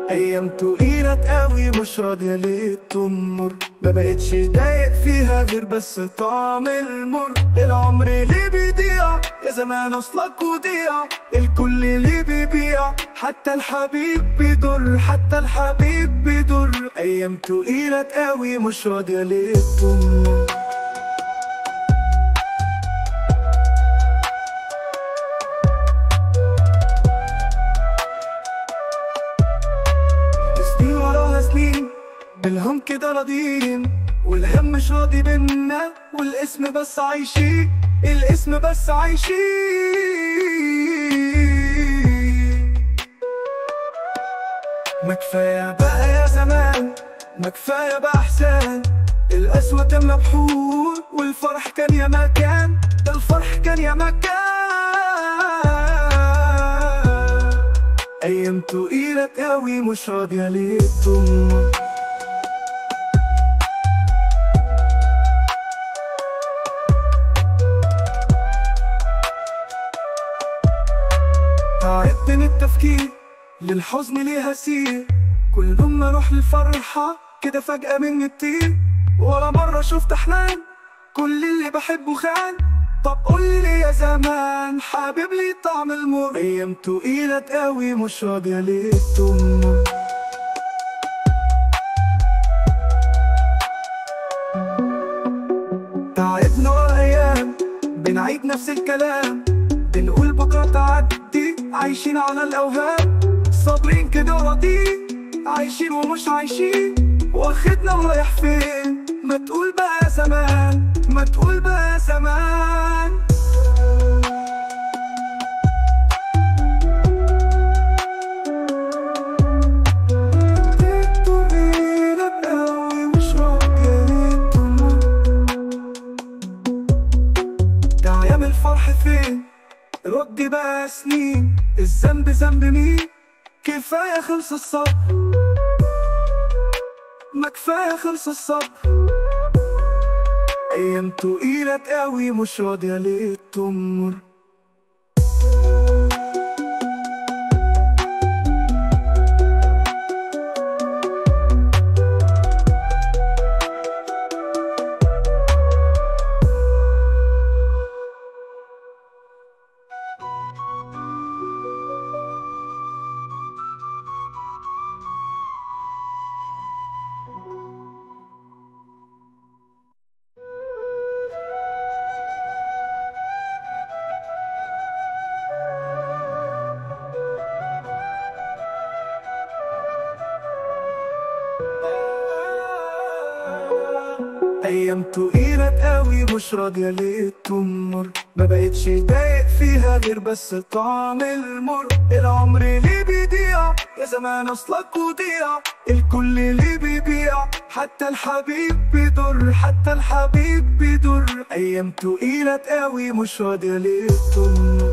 ايام طويلة قوي مش راضية ليه تمر ما بقتش ضايق فيها غير بس طعم المر العمر اللي بيضيع يا زمان اصلك وضيع الكل اللي بيبيع حتى الحبيب بيضر حتى الحبيب بيضر ايام طويلة قوي مش راضية ليه تمر سنين وراها سنين بالهم كده راضيين والهم مش راضي بينا والاسم بس عايشين الاسم بس عايشين ما كفاية بقى يا زمان ما كفاية بقى احسان القسوة تملى بحور والفرح كان يا مكان ده الفرح كان يا مكان ايام تقيلة قوي مش راضية ليه تمر تعبت من التفكير للحزن ليه هسير كل ما اروح للفرحة كده فجأة مني تطير ولا مرة شفت احلام كل اللي بحبه خان طب قولي ليه يا زمان حابب لي طعم المر ايام تقيلة قوي مش راضية ليه تمر تعبنا ورا ايام بنعيد نفس الكلام بنقول بكرة تعدي عايشين على الأوهام صابرين كده راضيين عايشين ومش عايشين واخدنا ورايح فين ما تقول بقى زمان ما تقول بقى زمان طويلة قوي مش راضية ليه تمر ده ايام الفرح فين ردي بقى سنين الذنب ذنب مين كفاية خلص الصبر ما كفاية خلص الصبر ايام تقيلة قوي مش راضية ليه تمر ايام تقيلة قوي مش راضية ليه تمر ما بقتش ضايق فيها غير بس طعم المر العمر اللي بيضيع يا زمان اصلك وضيع الكل اللي بيبيع حتى الحبيب بيضر حتى الحبيب بيضر ايام تقيلة قوي مش راضية ليه تمر